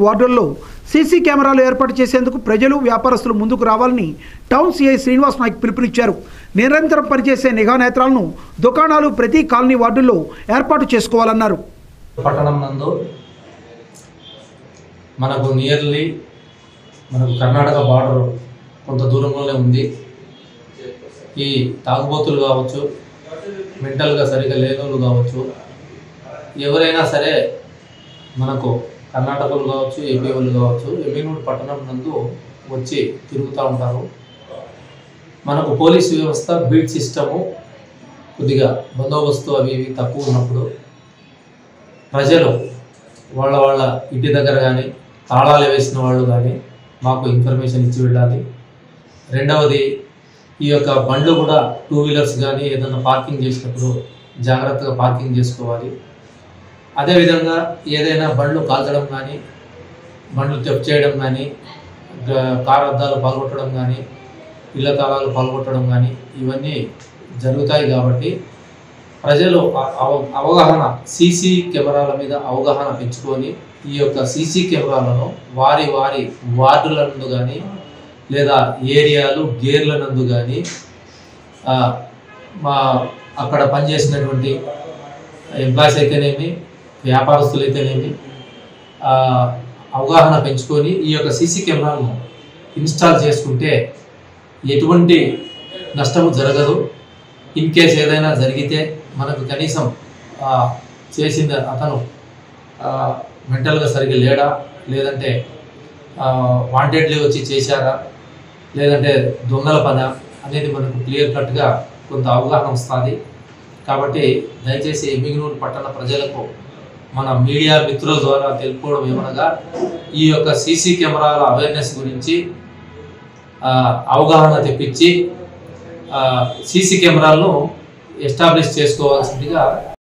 వార్డుల్లో సీసీ కెమెరాలు ఏర్పాటు చేసేందుకు ప్రజలు వ్యాపారస్తులు ముందుకు రావాలని టౌన్ సిఐ శ్రీనివాస్ నాయక్ పిలుపునిచ్చారు నిరంతరం పనిచేసే నిఘా నేత్రాలను దుకాణాలు ప్రతి కాలనీ వార్డుల్లో ఏర్పాటు చేసుకోవాలన్నారు పట్టణం నందు మనకు నియర్లీ మనకు కర్ణాటక బార్డర్ కొంత దూరంలోనే ఉంది ఈ తాగుబోతులు కావచ్చు మెంటల్గా సరిగా లేనోళ్ళు కావచ్చు ఎవరైనా సరే మనకు కర్ణాటకలు కావచ్చు ఏపీ వాళ్ళు కావచ్చు ఎమ్మిగనూరు పట్టణం నందు వచ్చి తిరుగుతూ ఉంటారు మనకు పోలీస్ వ్యవస్థ బీట్ సిస్టము కొద్దిగా బందోబస్తు అవి ఇవి తక్కువ ఉన్నప్పుడు ప్రజలు వాళ్ళ వాళ్ళ ఇంటి దగ్గర కానీ తాళాలు వేసిన వాళ్ళు కానీ మాకు ఇన్ఫర్మేషన్ ఇచ్చి వెళ్ళాలి రెండవది ఈ యొక్క బండ్లు కూడా టూ వీలర్స్ కానీ ఏదైనా పార్కింగ్ చేసినప్పుడు జాగ్రత్తగా పార్కింగ్ చేసుకోవాలి అదేవిధంగా ఏదైనా బండ్లు కాల్చడం కానీ బండ్లు తెప్ చేయడం కానీ గ- కార్ అద్దాలు పాల్గొట్టడం కానీ ఇళ్ల తాళాలు పాల్గొట్టడం కానీ ఇవన్నీ జరుగుతాయి కాబట్టి ప్రజలు అ- అవ- అవగాహన సీసీ కెమెరాల మీద అవగాహన పెంచుకొని ఈ యొక్క సీసీ కెమెరాలను వారి వారి వార్డుల నందు కానీ లేదా ఏరియాలు గేర్ల నందు కానీ ఆ, మా అక్కడ పనిచేసినటువంటి ఎంప్లాయీస్ అయితేనేమి వ్యాపారస్తులు అయితేనేమి ఆ, అవగాహన పెంచుకొని ఈ యొక్క సీసీ కెమెరాలను ఇన్స్టాల్ చేసుకుంటే ఎటువంటి నష్టము జరగదు ఇన్ కేస్ ఏదైనా జరిగితే మనకు కనీసం ఆ, చేసిన అతను మెంటల్గా సరిగ్గా లేడా లేదంటే వాంటెడ్లీ వచ్చి చేశారా లేదంటే దొంగల పన అనేది మనకు క్లియర్ కట్గా కొంత అవగాహన వస్తుంది కాబట్టి దయచేసి ఎమ్మిగనూరు పట్టణ ప్రజలకు మన మీడియా మిత్రుల ద్వారా తెలుపుకోవడం ఏమనగా ఈ యొక్క సీసీ కెమెరాల అవేర్నెస్ గురించి ఆ, అవగాహన తెప్పించి సీసీ కెమెరాలను ఎస్టాబ్లిష్ చేసుకోవాల్సిందిగా